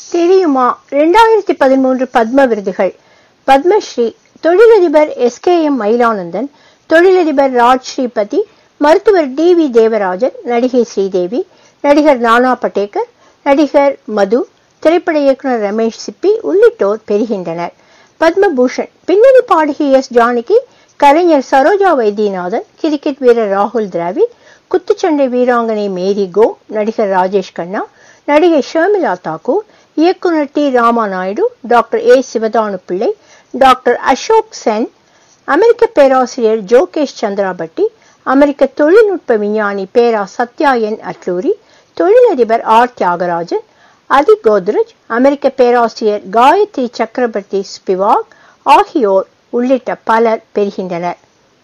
தெரியுமா இரண்டாயிரத்தி பதிமூன்று பத்ம விருதுகள் பத்மஸ்ரீ தொழிலதிபர் எஸ் கே எம் மயிலானந்தன் தொழிலதிபர் ராஜ் ஸ்ரீபதி மருத்துவர் டி வி தேவராஜன் நடிகை ஸ்ரீதேவி நடிகர் நானா பட்டேக்கர் நடிகர் மது திரைப்பட இயக்குனர் ரமேஷ் சிப்பி உள்ளிட்டோர் பெறுகின்றனர் பத்மபூஷன் பின்னணி பாடகி எஸ் ஜானகி கலைஞர் சரோஜா வைத்தியநாதன் கிரிக்கெட் வீரர் ராகுல் டிராவிட் குத்துச்சண்டை வீராங்கனை மேரி கோம் நடிகர் ராஜேஷ் கண்ணா நடிகை ஷர்மிளா தாக்கூர் இயக்குனர் D Ramanaidu doctor A Sivathanu Pillai doctor Ashok Sen அமெரிக்க பேராசிரியர் ஜோகேஷ் சந்திராபட்டி அமெரிக்க தொழில்நுட்ப விஞ்ஞானி பேரா சத்யா என் அட்லூரி தொழிலதிபர் ஆர் தியாகராஜன் அதி கோத்ரஜ் அமெரிக்க பேராசிரியர் காயத்ரி சக்கரவர்த்தி ஸ்பிவாக் ஆகியோர் உள்ளிட்ட பலர் பெறுகின்றனர்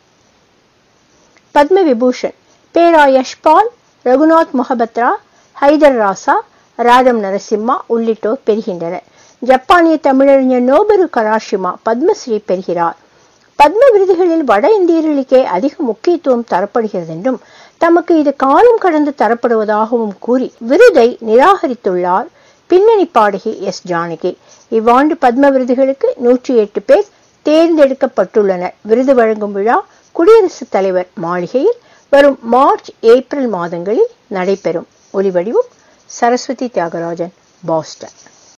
பத்ம விபூஷன் பேரா யஷ்பால் ரகுநாத் மொஹபத்ரா ஹைதர் ராசா ராதம் நரசிம்மா உள்ளிட்டோர் பெறுகின்றனர் ஜப்பானிய தமிழறிஞர் நோபரு கராஷிமா பத்மஸ்ரீ பெறுகிறார் பத்ம விருதுகளில் வட இந்தியர்களுக்கே அதிக முக்கியத்துவம் தரப்படுகிறது என்றும் தமக்கு இது காலம் கடந்து தரப்படுவதாகவும் கூறி விருதை நிராகரித்துள்ளார் பின்னணி பாடகி எஸ் ஜானகி இவ்வாண்டு பத்ம விருதுகளுக்கு நூற்றி எட்டு பேர் தேர்ந்தெடுக்கப்பட்டுள்ளனர் விருது வழங்கும் விழா குடியரசுத் தலைவர் மாளிகையில் வரும் மார்ச் ஏப்ரல் மாதங்களில் நடைபெறும் ஒலிவடிவும் சரஸ்வதி தியாகராஜன் பாஸ்டன்